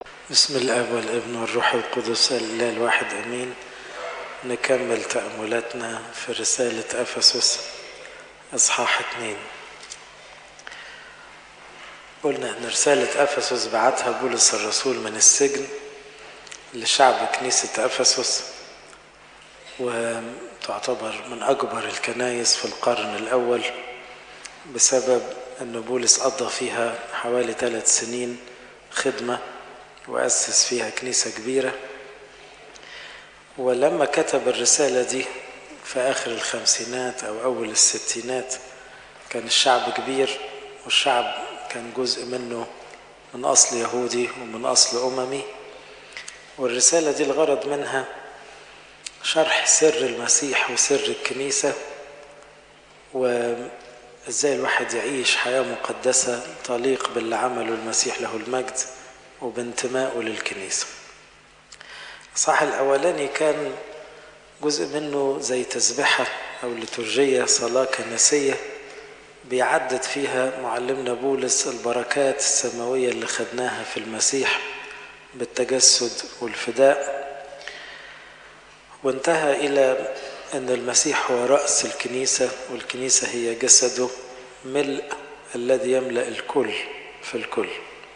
بسم الاب والابن والروح القدس الاله الواحد امين نكمل تاملاتنا في رساله افسس اصحاح اتنين قلنا ان رساله افسس بعتها بولس الرسول من السجن لشعب كنيسه افسس وتعتبر من اكبر الكنايس في القرن الاول بسبب ان بولس قضى فيها حوالي ثلاث سنين خدمه وأسس فيها كنيسة كبيرة ولما كتب الرسالة دي في آخر الخمسينات أو أول الستينات كان الشعب كبير والشعب كان جزء منه من أصل يهودي ومن أصل أممي والرسالة دي الغرض منها شرح سر المسيح وسر الكنيسة وإزاي الواحد يعيش حياة مقدسة تليق باللي عمله المسيح له المجد وبانتمائه للكنيسة الصح الأولاني كان جزء منه زي تسبحة أو لترجية صلاة كنسية بيعدد فيها معلمنا بولس البركات السماوية اللي خدناها في المسيح بالتجسد والفداء وانتهى إلى أن المسيح هو رأس الكنيسة والكنيسة هي جسده ملء الذي يملأ الكل في الكل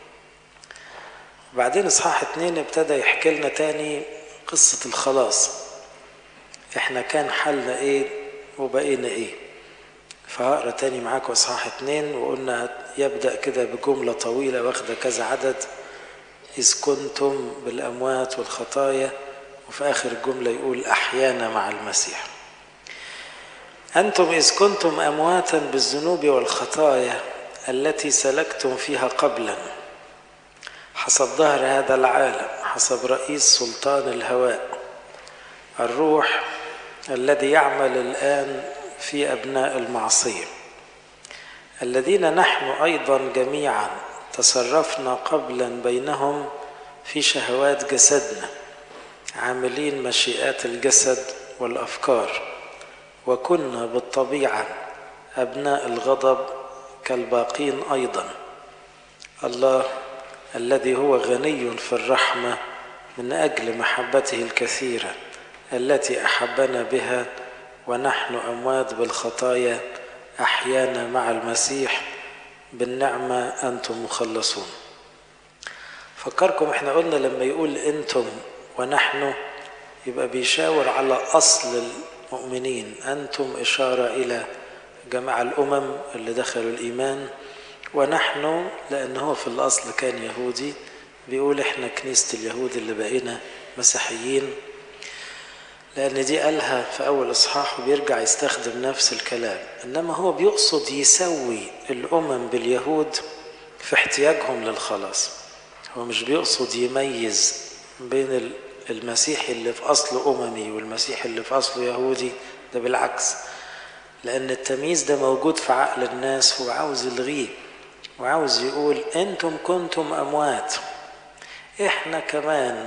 وبعدين اصحاح اتنين ابتدى يحكي لنا تاني قصة الخلاص احنا كان حالنا ايه وبقينا ايه فهقرا تاني معاكم اصحاح اتنين وقلنا يبدأ كده بجملة طويلة واخدة كذا عدد إذ كنتم بالأموات والخطايا وفي آخر الجملة يقول أحيانا مع المسيح أنتم إذ كنتم أمواتا بالذنوب والخطايا التي سلكتم فيها قبلاً حسب ظهر هذا العالم حسب رئيس سلطان الهواء الروح الذي يعمل الآن في أبناء المعصية الذين نحن أيضا جميعا تصرفنا قبلا بينهم في شهوات جسدنا عاملين مشيئات الجسد والأفكار وكنا بالطبيعة أبناء الغضب كالباقين أيضا الله الذي هو غني في الرحمه من اجل محبته الكثيره التي احبنا بها ونحن اموات بالخطايا احيانا مع المسيح بالنعمه انتم مخلصون فكركم احنا قلنا لما يقول انتم ونحن يبقى بيشاور على اصل المؤمنين انتم اشاره الى جماعه الامم اللي دخلوا الايمان ونحن لأنه في الأصل كان يهودي بيقول إحنا كنيسة اليهود اللي بقينا مسيحيين لأن دي قالها في أول إصحاح وبيرجع يستخدم نفس الكلام إنما هو بيقصد يسوي الأمم باليهود في احتياجهم للخلاص هو مش بيقصد يميز بين المسيح اللي في أصله أممي والمسيح اللي في أصله يهودي ده بالعكس لأن التمييز ده موجود في عقل الناس هو عاوز يلغيه وعاوز يقول انتم كنتم اموات احنا كمان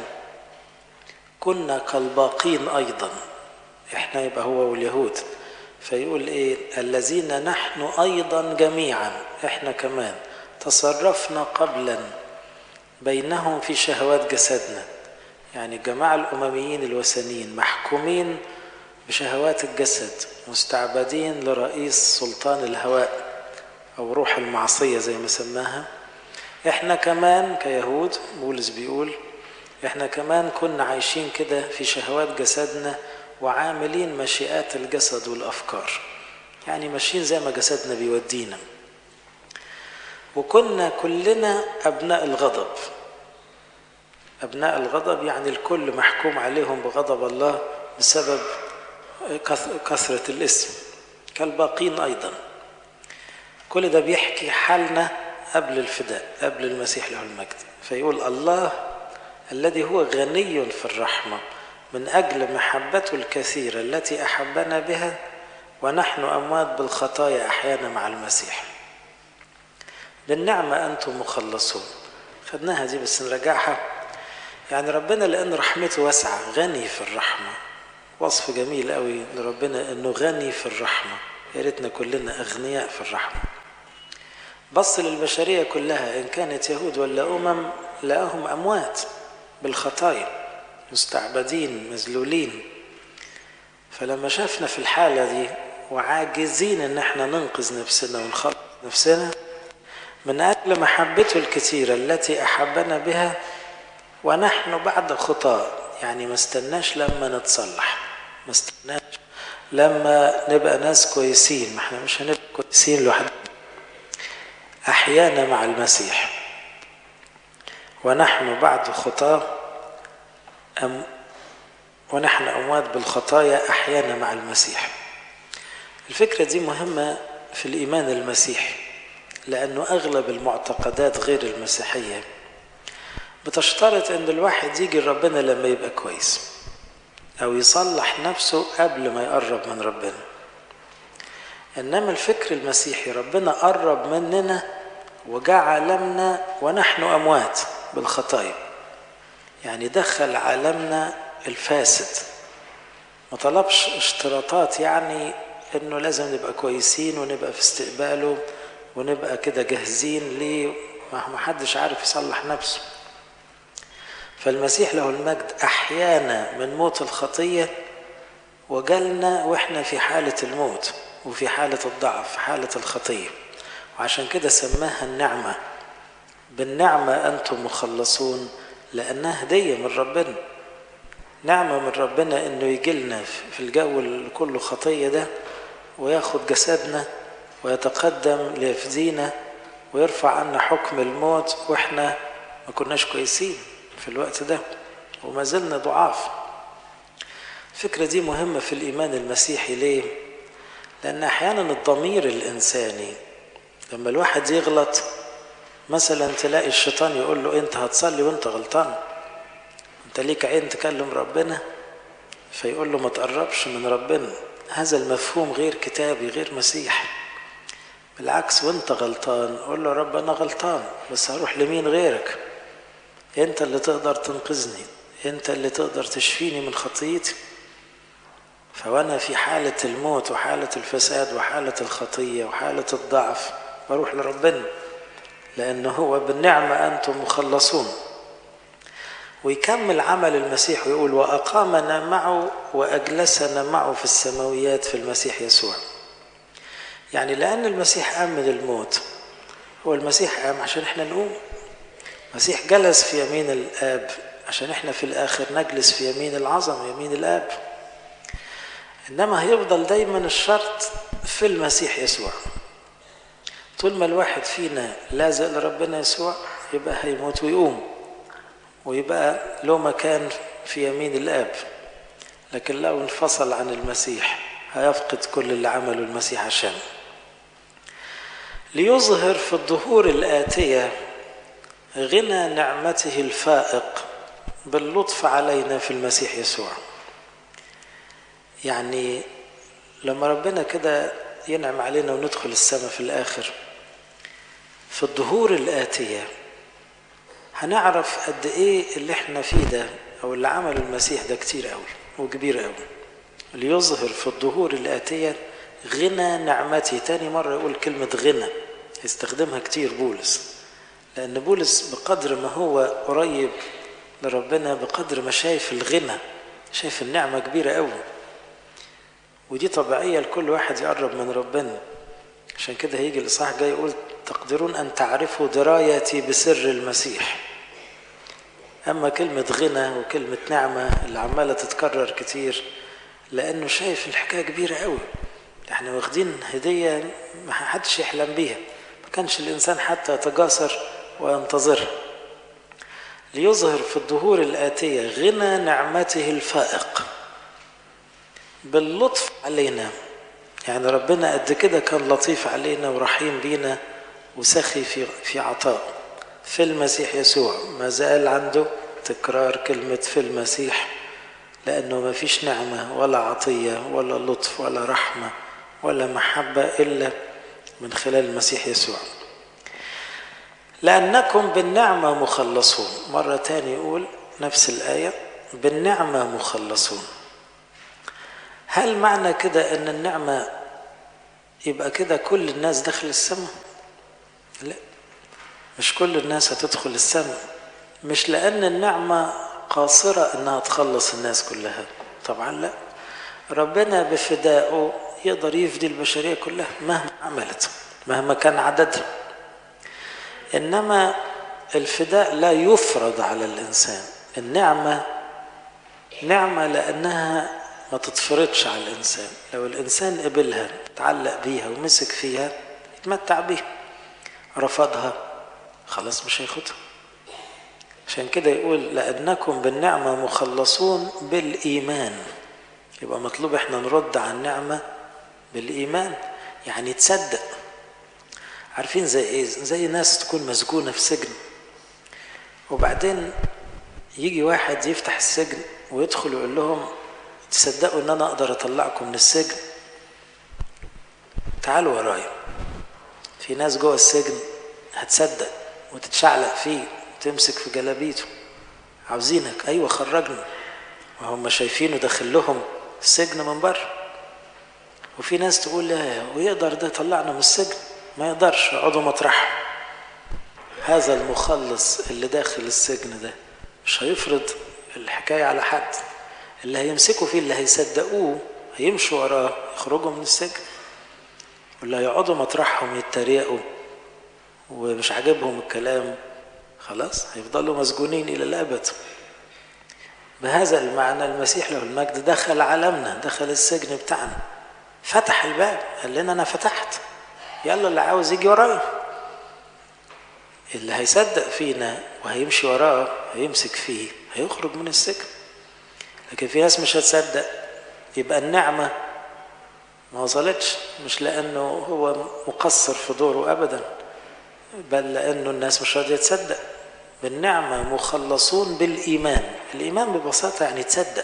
كنا كالباقين ايضا احنا يبقى هو واليهود فيقول ايه الذين نحن ايضا جميعا احنا كمان تصرفنا قبلا بينهم في شهوات جسدنا يعني الجماعة الأمميين الوثنيين محكومين بشهوات الجسد مستعبدين لرئيس سلطان الهواء أو روح المعصية زي ما سماها إحنا كمان كيهود بولس بيقول إحنا كمان كنا عايشين كده في شهوات جسدنا وعاملين مشيئات الجسد والأفكار يعني ماشيين زي ما جسدنا بيودينا وكنا كلنا أبناء الغضب أبناء الغضب يعني الكل محكوم عليهم بغضب الله بسبب كثرة الاسم كالباقين أيضاً كل ده بيحكي حالنا قبل الفداء قبل المسيح له المجد فيقول الله الذي هو غني في الرحمة من أجل محبته الكثيرة التي أحبنا بها ونحن أموات بالخطايا أحيانا مع المسيح بالنعمة أنتم مخلصون خدناها دي بس نرجعها يعني ربنا لأن رحمته واسعة غني في الرحمة وصف جميل قوي لربنا أنه غني في الرحمة يا ريتنا كلنا أغنياء في الرحمة بص للبشرية كلها إن كانت يهود ولا أمم لقاهم أموات بالخطايا مستعبدين مذلولين فلما شافنا في الحالة دي وعاجزين ان احنا ننقذ نفسنا ونخلص نفسنا من أجل محبته الكثيرة التي أحبنا بها ونحن بعد خطاة يعني ما استناش لما نتصلح ما استناش لما نبقى ناس كويسين ما احنا مش هنبقى كويسين لوحدنا أحيانا مع المسيح ونحن بعد خطاة أم ونحن أموات بالخطايا أحيانا مع المسيح الفكرة دي مهمة في الإيمان المسيحي لأنه أغلب المعتقدات غير المسيحية بتشترط أن الواحد يجي لربنا لما يبقى كويس أو يصلح نفسه قبل ما يقرب من ربنا إنما الفكر المسيحي ربنا قرب مننا وجاء عالمنا ونحن أموات بالخطايا يعني دخل عالمنا الفاسد ما طلبش اشتراطات يعني انه لازم نبقى كويسين ونبقى في استقباله ونبقى كده جاهزين ليه ما حدش عارف يصلح نفسه فالمسيح له المجد احيانا من موت الخطيه وجالنا واحنا في حاله الموت وفي حاله الضعف في حاله الخطيه وعشان كده سماها النعمه بالنعمه انتم مخلصون لانها هديه من ربنا نعمه من ربنا انه يجي لنا في الجو اللي كله خطيه ده وياخد جسدنا ويتقدم ليفدينا ويرفع عنا حكم الموت واحنا ما كناش كويسين في الوقت ده وما زلنا ضعاف الفكرة دي مهمة في الإيمان المسيحي ليه؟ لأن أحيانا الضمير الإنساني لما الواحد يغلط مثلا تلاقي الشيطان يقول له أنت هتصلي وأنت غلطان أنت ليك عين تكلم ربنا فيقول له ما تقربش من ربنا هذا المفهوم غير كتابي غير مسيحي بالعكس وانت غلطان قول له رب انا غلطان بس هروح لمين غيرك انت اللي تقدر تنقذني انت اللي تقدر تشفيني من خطيتي فوانا في حالة الموت وحالة الفساد وحالة الخطية وحالة الضعف بروح لربنا لأنه هو بالنعمة أنتم مخلصون ويكمل عمل المسيح ويقول وأقامنا معه وأجلسنا معه في السماويات في المسيح يسوع يعني لأن المسيح قام من الموت هو المسيح قام عشان احنا نقوم المسيح جلس في يمين الآب عشان احنا في الآخر نجلس في يمين العظم يمين الآب إنما هيفضل دايما الشرط في المسيح يسوع طول ما الواحد فينا لازق لربنا يسوع يبقى هيموت ويقوم ويبقى له مكان في يمين الآب لكن لو انفصل عن المسيح هيفقد كل اللي عمله المسيح عشان ليظهر في الظهور الآتية غنى نعمته الفائق باللطف علينا في المسيح يسوع يعني لما ربنا كده ينعم علينا وندخل السماء في الآخر في الظهور الآتية هنعرف قد ايه اللي احنا فيه ده او اللي عمله المسيح ده كتير قوي وكبير قوي ليظهر في الظهور الآتية غنى نعمتي تاني مرة يقول كلمة غنى يستخدمها كتير بولس لأن بولس بقدر ما هو قريب لربنا بقدر ما شايف الغنى شايف النعمة كبيرة قوي ودي طبيعية لكل واحد يقرب من ربنا عشان كده هيجي الإصحاح جاي يقول تقدرون أن تعرفوا درايتي بسر المسيح أما كلمة غنى وكلمة نعمة اللي عمالة تتكرر كتير لأنه شايف الحكاية كبيرة قوي احنا واخدين هدية ما حدش يحلم بيها ما كانش الإنسان حتى يتجاسر وينتظرها ليظهر في الظهور الآتية غنى نعمته الفائق باللطف علينا يعني ربنا قد كده كان لطيف علينا ورحيم بينا وسخي في في عطاء في المسيح يسوع ما زال عنده تكرار كلمة في المسيح لأنه ما فيش نعمة ولا عطية ولا لطف ولا رحمة ولا محبة إلا من خلال المسيح يسوع لأنكم بالنعمة مخلصون مرة تاني يقول نفس الآية بالنعمة مخلصون هل معنى كده أن النعمة يبقى كده كل الناس داخل السماء لا مش كل الناس هتدخل السماء مش لأن النعمة قاصرة إنها تخلص الناس كلها طبعا لا ربنا بفدائه يقدر يفدي البشرية كلها مهما عملت مهما كان عددها إنما الفداء لا يفرض على الإنسان النعمة نعمة لأنها ما تتفرضش على الإنسان لو الإنسان قبلها تعلق بيها ومسك فيها يتمتع بيها رفضها خلاص مش هياخدها عشان كده يقول لأنكم بالنعمة مخلصون بالإيمان يبقى مطلوب احنا نرد على النعمة بالإيمان يعني تصدق عارفين زي ايه زي ناس تكون مسجونة في سجن وبعدين يجي واحد يفتح السجن ويدخل ويقول لهم تصدقوا ان انا اقدر اطلعكم من السجن تعالوا ورايا في ناس جوه السجن هتصدق وتتشعلق فيه وتمسك في جلابيته عاوزينك ايوه خرجنا وهم شايفينه داخل لهم السجن من بره وفي ناس تقول لا ويقدر ده يطلعنا من السجن ما يقدرش اقعدوا مطرحه هذا المخلص اللي داخل السجن ده مش هيفرض الحكاية على حد اللي هيمسكوا فيه اللي هيصدقوه هيمشوا وراه يخرجوا من السجن واللي هيقعدوا مطرحهم يتريقوا ومش عاجبهم الكلام خلاص هيفضلوا مسجونين إلى الأبد بهذا المعنى المسيح له المجد دخل عالمنا دخل السجن بتاعنا فتح الباب قال لنا أنا فتحت يلا اللي عاوز يجي ورايا اللي هيصدق فينا وهيمشي وراه هيمسك فيه هيخرج من السجن لكن في ناس مش هتصدق يبقى النعمة ما وصلتش مش لأنه هو مقصر في دوره أبدا بل لأنه الناس مش راضية تصدق بالنعمة مخلصون بالإيمان الإيمان ببساطة يعني تصدق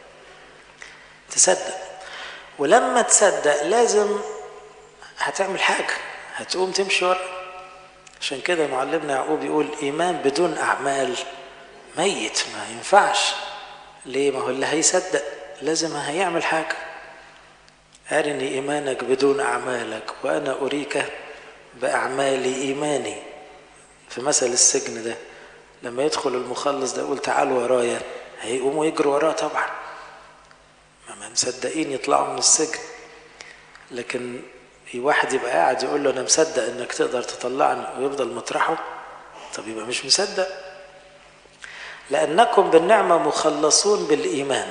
تصدق ولما تصدق لازم هتعمل حاجة هتقوم تمشي ورا عشان كده معلمنا يعقوب يقول إيمان بدون أعمال ميت ما ينفعش ليه ما هو اللي هيصدق لازم هيعمل حاجة أرني إيمانك بدون أعمالك وأنا أريك بأعمال إيماني في مثل السجن ده لما يدخل المخلص ده يقول تعالوا ورايا هيقوموا يجروا وراه طبعا ما مصدقين يطلعوا من السجن لكن في واحد يبقى قاعد يقول له انا مصدق انك تقدر تطلعني ويفضل مطرحه طب يبقى مش مصدق لانكم بالنعمه مخلصون بالايمان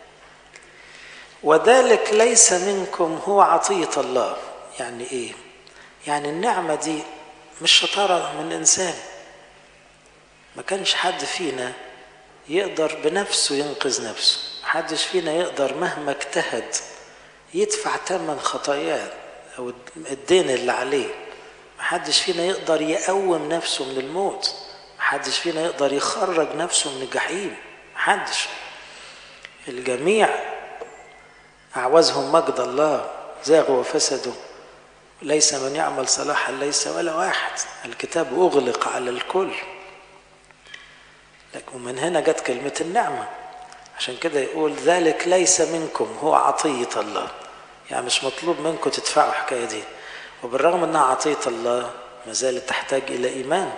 وذلك ليس منكم هو عطيه الله يعني ايه يعني النعمه دي مش شطاره من انسان ما كانش حد فينا يقدر بنفسه ينقذ نفسه محدش فينا يقدر مهما اجتهد يدفع ثمن خطاياه او الدين اللي عليه محدش فينا يقدر يقوم نفسه من الموت محدش فينا يقدر يخرج نفسه من الجحيم محدش الجميع أعوزهم مجد الله زاغوا وفسدوا ليس من يعمل صلاحا ليس ولا واحد الكتاب أغلق على الكل لكن ومن هنا جت كلمة النعمة عشان كده يقول ذلك ليس منكم هو عطية الله يعني مش مطلوب منكم تدفعوا الحكاية دي وبالرغم انها عطية الله ما زالت تحتاج الى ايمان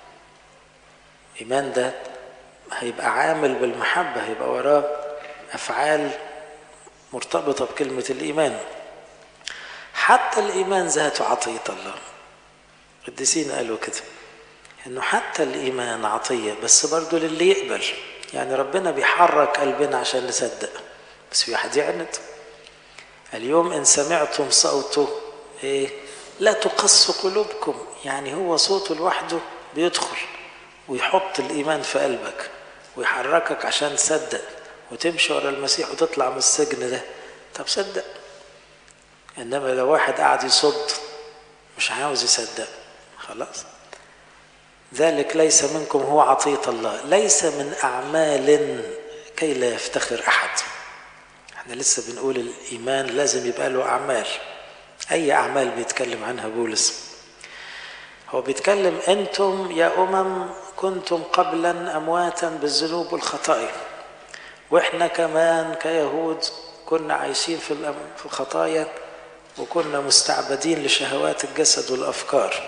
ايمان ده هيبقى عامل بالمحبة هيبقى وراه افعال مرتبطة بكلمة الايمان حتى الايمان ذاته عطية الله القديسين قالوا كده انه حتى الايمان عطية بس برضه للي يقبل يعني ربنا بيحرك قلبنا عشان نصدق بس في واحد يعند اليوم ان سمعتم صوته ايه لا تقص قلوبكم يعني هو صوته لوحده بيدخل ويحط الايمان في قلبك ويحركك عشان تصدق وتمشي ورا المسيح وتطلع من السجن ده طب صدق انما لو واحد قاعد يصد مش عاوز يصدق خلاص ذلك ليس منكم هو عطية الله ليس من أعمال كي لا يفتخر أحد احنا لسه بنقول الإيمان لازم يبقى له أعمال أي أعمال بيتكلم عنها بولس هو بيتكلم أنتم يا أمم كنتم قبلا أمواتا بالذنوب والخطايا وإحنا كمان كيهود كنا عايشين في في الخطايا وكنا مستعبدين لشهوات الجسد والأفكار